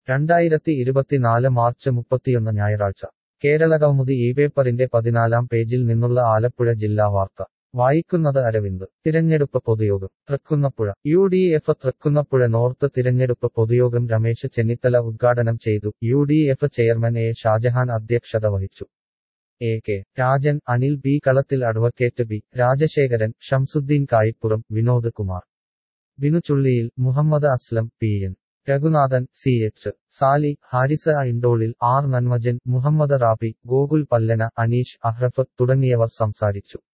രണ്ടായിരത്തി ഇരുപത്തിനാല് മാർച്ച് മുപ്പത്തിയൊന്ന് ഞായറാഴ്ച കേരള കൗമുദി ഈ പേപ്പറിന്റെ പതിനാലാം പേജിൽ നിന്നുള്ള ആലപ്പുഴ ജില്ലാ വാർത്ത വായിക്കുന്നത് അരവിന്ദ് തിരഞ്ഞെടുപ്പ് പൊതുയോഗം Thrikkunnappuzha U D F Thrikkunnappuzha north തിരഞ്ഞെടുപ്പ് പൊതുയോഗം രമേശ് ചെന്നിത്തല ഉദ്ഘാടനം ചെയ്തു U D F chairman A Shajahan അധ്യക്ഷത വഹിച്ചു A K Rajan Anil B Kalathil advocate B Rajasekharan Shamsudheen Kayippuram Vinod Kumar Binu Chulliyil Muhammad Aslam P N Raghunathan C H Sali Harisa Indolil R Nanmajan Muhammad Rabi Gokul Pallana Aneesh Ashraf തുടങ്ങിയവർ സംസാരിച്ചു